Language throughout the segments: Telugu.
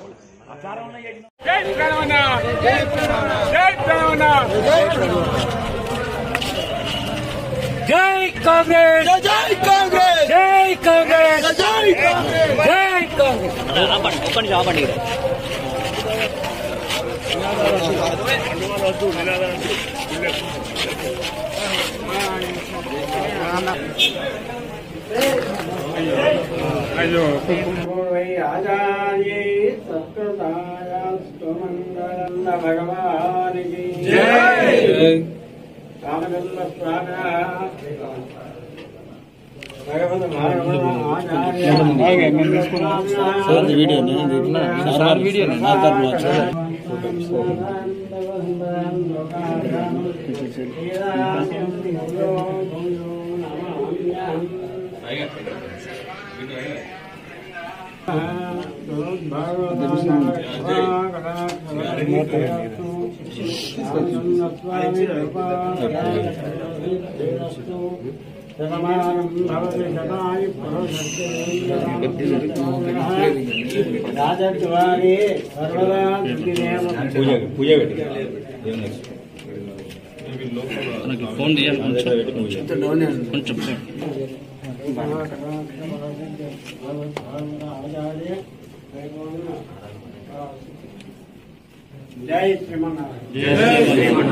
జై తెలంగాణ జై తెలంగాణ జై కాంగ్రెస్ జై కాంగ్రెస్ జై కాంగ్రెస్ జై కాంగ్రెస్ జై కాంగ్రెస్ అయ్యో రాజద్వారే సర్వదా పూజ పెట్టి ఫోన్ తీయాలి కొంచెం కొంచెం జై శ్రీమన్నారాయణ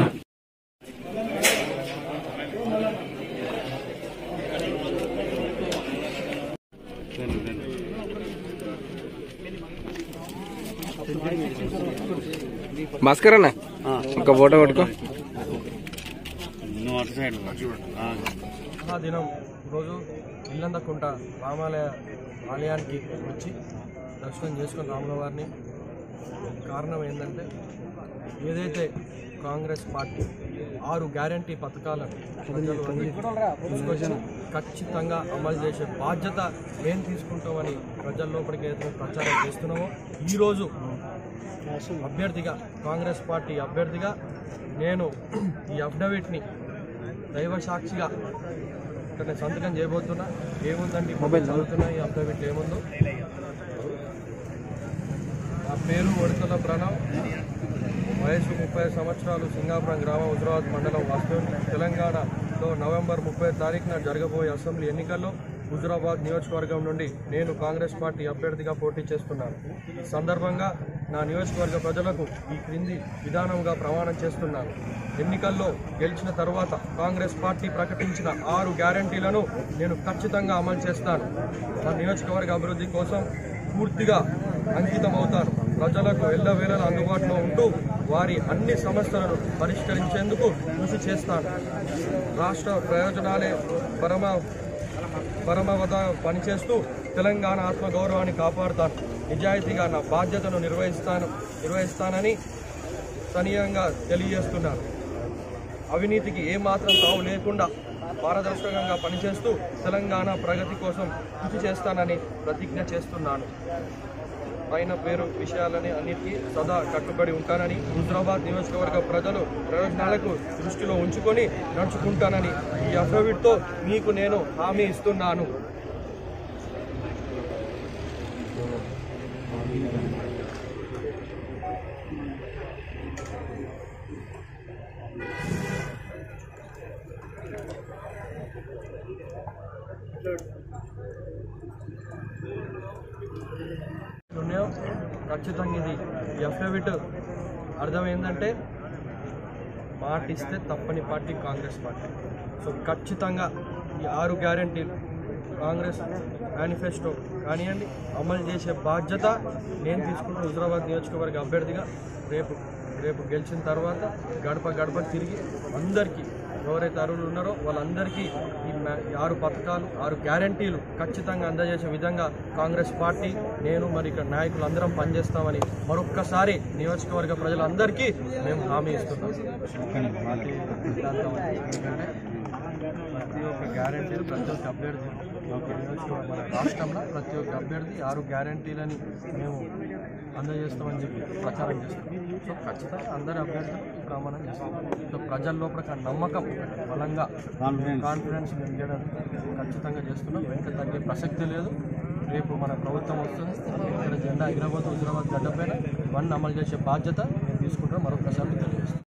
భాస్కర్ అన్న ఒక ఫోటో పట్టుకో నువ్వు అటు సైడ్ ఆ దినం రోజు ఇల్లందకుంట రామాలయ ఆలయానికి వచ్చి దర్శనం చేసుకుని రాముల వారిని కారణం ఏంటంటే ఏదైతే కాంగ్రెస్ పార్టీ ఆరు గ్యారంటీ పథకాలను ప్రజల్లోకి తీసుకొచ్చి ఖచ్చితంగా అమలు చేసే బాధ్యత మేము తీసుకుంటామని ప్రజల లోపలికి ఏదైతే ప్రచారం చేస్తున్నామో ఈరోజు అభ్యర్థిగా కాంగ్రెస్ పార్టీ అభ్యర్థిగా నేను ఈ అఫిడవిట్ని దైవ సాక్షిగా ఇక్కడ నేను సంతకం చేయబోతున్నా ఏముందండి మొబైల్ చదువుతున్నా ఈ అఫిడవిట్ ఏముందో నా పేరు వడతల ప్రణవ్ వయసు ముప్పై సంవత్సరాలు సింగాపురం గ్రామం హుజరాబాద్ మండలం వాస్తవం తెలంగాణలో నవంబర్ ముప్పై తారీఖున జరగబోయే అసెంబ్లీ ఎన్నికల్లో హుజరాబాద్ నియోజకవర్గం నుండి నేను కాంగ్రెస్ పార్టీ అభ్యర్థిగా పోటీ చేస్తున్నాను ఈ సందర్భంగా నా నియోజకవర్గ ప్రజలకు ఈ క్రింది విధానంగా ప్రమాణం చేస్తున్నాను ఎన్నికల్లో గెలిచిన తర్వాత కాంగ్రెస్ పార్టీ ప్రకటించిన ఆరు గ్యారంటీలను నేను ఖచ్చితంగా అమలు చేస్తాను నా నియోజకవర్గ అభివృద్ధి కోసం పూర్తిగా అంకితం అవుతాను ప్రజలకు ఎల్లవేళలా అందుబాటులో ఉంటూ వారి అన్ని సమస్యలను పరిష్కరించేందుకు కృషి చేస్తాను రాష్ట్ర ప్రయోజనాలే పరమ పరమవద పనిచేస్తూ తెలంగాణ ఆత్మగౌరవాన్ని కాపాడుతాను నిజాయితీగా నా బాధ్యతను నిర్వహిస్తాను నిర్వహిస్తానని సనీయంగా తెలియజేస్తున్నాను అవినీతికి ఏమాత్రం తావు లేకుండా పారదర్శకంగా పనిచేస్తూ తెలంగాణ ప్రగతి కోసం కృషి చేస్తానని ప్రతిజ్ఞ చేస్తున్నాను పైన పేరు విషయాలని అన్నిటికీ సదా కట్టుబడి ఉంటానని హుజరాబాద్ నియోజకవర్గ ప్రజలు ప్రయోజనాలకు దృష్టిలో ఉంచుకొని నడుచుకుంటానని ఈ అఫిడవిట్తో మీకు నేను హామీ ఇస్తున్నాను ఉన్నాయో ఖచ్చితంగా ఇది ఈ అఫిడవిట్ అర్థం ఏంటంటే మాట ఇస్తే తప్పని పార్టీ కాంగ్రెస్ పార్టీ సో ఖచ్చితంగా ఈ ఆరు గ్యారంటీలు కాంగ్రెస్ మేనిఫెస్టో కానివ్వండి అమలు చేసే బాధ్యత నేను తీసుకున్న హుజరాబాద్ నియోజకవర్గ అభ్యర్థిగా రేపు రేపు గెలిచిన తర్వాత గడప గడప తిరిగి అందరికీ ఎవరైతే అర్హులు ఉన్నారో వాళ్ళందరికీ ఈ మ్యా- ఈ ఆరు పథకాలు ఆరు గ్యారంటీలు ఖచ్చితంగా అందజేసే విధంగా కాంగ్రెస్ పార్టీ నేను మరి ఇక్కడ నాయకులు అందరం పనిచేస్తామని మరొక్కసారి నియోజకవర్గ ప్రజలందరికీ మేము హామీ ఇస్తున్నాం పార్టీ సిద్ధాంతం ఏంటంటే ప్రతి ఒక్క గ్యారంటీలు ప్రతి ఒక్క అభ్యర్థి ఒక నియోజకవర్గ మన రాష్ట్రంలో ప్రతి ఒక్క అభ్యర్థి ఆరు గ్యారంటీలని మేము అందజేస్తామని చెప్పి ప్రచారం చేస్తాం సో ఖచ్చితంగా అందరి అభ్యర్థులు ఈ ప్రమాణం చేస్తాం సో ప్రజల లోపల ఒక నమ్మకం బలంగా కాన్ఫిడెన్స్ మేము ఇవ్వడం ఖచ్చితంగా చేస్తున్నాం వెనక తగ్గే ప్రసక్తి లేదు రేపు మన ప్రభుత్వం వస్తుంది ఇక్కడ జెండా ఎగరబోతూ హుజరాబాద్ గడ్డ పైన వన్ అమలు చేసే బాధ్యత మేము తీసుకుంటాం మరొకసారి తెలియజేస్తాం